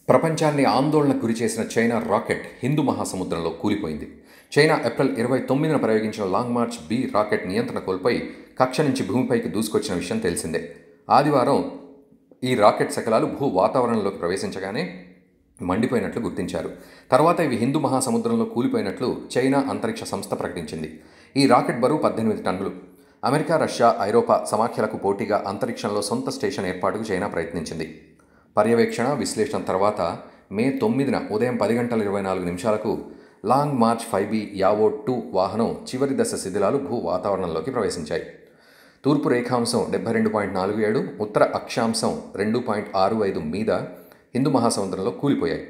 ప్రపంచాన్ని ఆందోళనకు గురిచేసిన China rocket Hindu మహాసముద్రంలో కూలిపోయింది చైనా ఏప్రిల్ ఇరవై తొమ్మిదిన ప్రయోగించిన లాంగ్ మార్చ్ బి రాకెట్ నియంత్రణ కోల్పోయి కక్ష నుంచి భూమిపైకి దూసుకొచ్చిన విషయం తెలిసిందే ఆదివారం ఈ రాకెట్ శకలాలు భూ వాతావరణంలోకి ప్రవేశించగానే మండిపోయినట్లు గుర్తించారు తర్వాత ఇవి హిందూ మహాసముద్రంలో కూలిపోయినట్లు చైనా అంతరిక్ష సంస్థ ప్రకటించింది ఈ రాకెట్ బరువు పద్దెనిమిది టన్నులు అమెరికా రష్యా ఐరోపా సమాఖ్యలకు పోటీగా అంతరిక్షంలో సొంత స్టేషన్ ఏర్పాటుకు చైనా ప్రయత్నించింది పర్యవేక్షణ విశ్లేషణ తర్వాత మే తొమ్మిదిన ఉదయం పది గంటల ఇరవై నాలుగు నిమిషాలకు లాంగ్ మార్చ్ ఫైవ్ బి యావో టూ వాహనం చివరి దశ శిథిలాలు భూ వాతావరణంలోకి ప్రవేశించాయి తూర్పు రేఖాంశం డెబ్బై రెండు పాయింట్ నాలుగు ఏడు ఉత్తర అక్షాంశం రెండు పాయింట్ ఆరు ఐదు మీద హిందూ మహాసముద్రంలో కూలిపోయాయి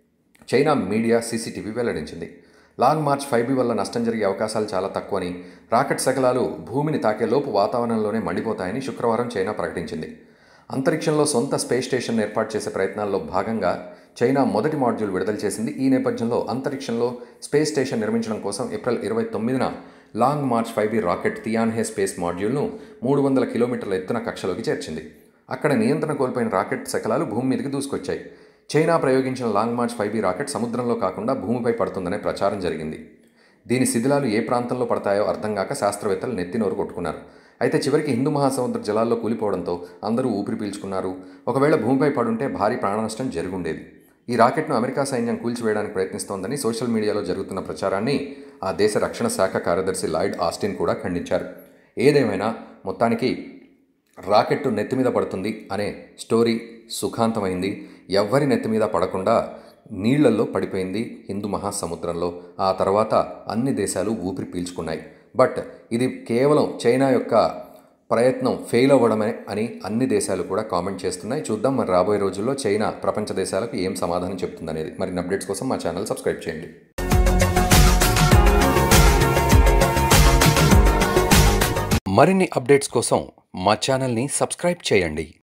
చైనా మీడియా సీసీటీవీ వెల్లడించింది లాంగ్ మార్చ్ ఫైవ్ బి వల్ల నష్టం జరిగే అవకాశాలు చాలా తక్కువని రాకెట్ శకలాలు భూమిని తాకే లోపు వాతావరణంలోనే మండిపోతాయని శుక్రవారం చైనా ప్రకటించింది అంతరిక్షంలో సొంత స్పేస్ స్టేషన్ ఏర్పాటు చేసే ప్రయత్నాల్లో భాగంగా చైనా మొదటి మాడ్యూల్ విడుదల చేసింది ఈ నేపథ్యంలో అంతరిక్షంలో స్పేస్ స్టేషన్ నిర్మించడం కోసం ఏప్రిల్ ఇరవై తొమ్మిదిన long march five B rocket Tianhe space మాడ్యూల్ను మూడు వందల కిలోమీటర్ల ఎత్తున కక్షలోకి చేర్చింది అక్కడ నియంత్రణ కోల్పోయిన రాకెట్ శకలాలు భూమి మీదకి దూసుకొచ్చాయి చైనా ప్రయోగించిన long march five B rocket సముద్రంలో కాకుండా భూమిపై పడుతుందనే ప్రచారం జరిగింది దీని శిథిలాలు ఏ ప్రాంతంలో పడతాయో అర్థం కాక శాస్త్రవేత్తలు నెత్తినోరు కొట్టుకున్నారు అయితే చివరికి హిందూ మహాసముద్ర జలాల్లో కూలిపోవడంతో అందరూ ఊపిరి పీల్చుకున్నారు ఒకవేళ భూమిపై పడుంటే భారీ ప్రాణనష్టం జరుగుండేది ఈ రాకెట్ను అమెరికా సైన్యం కూల్చివేయడానికి ప్రయత్నిస్తోందని సోషల్ మీడియాలో జరుగుతున్న ప్రచారాన్ని ఆ దేశ రక్షణ శాఖ కార్యదర్శి లాయిడ్ ఆస్టిన్ కూడా ఖండించారు ఏదేమైనా మొత్తానికి రాకెట్టు నెత్తి మీద పడుతుంది అనే స్టోరీ సుఖాంతమైంది ఎవ్వరి నెత్తి మీద పడకుండా నీళ్లలో పడిపోయింది హిందూ మహాసముద్రంలో ఆ తర్వాత అన్ని దేశాలు ఊపిరి పీల్చుకున్నాయి బట్ ఇది కేవలం చైనా యొక్క ప్రయత్నం ఫెయిల్ అవ్వడమే అని అన్ని దేశాలు కూడా కామెంట్ చేస్తున్నాయి చూద్దాం మరి రాబోయే రోజుల్లో చైనా ప్రపంచ దేశాలకు ఏం సమాధానం చెప్తుందనేది మరిన్ని అప్డేట్స్ కోసం మా ఛానల్ సబ్స్క్రైబ్ చేయండి మరిన్ని అప్డేట్స్ కోసం మా ఛానల్ని సబ్స్క్రైబ్ చేయండి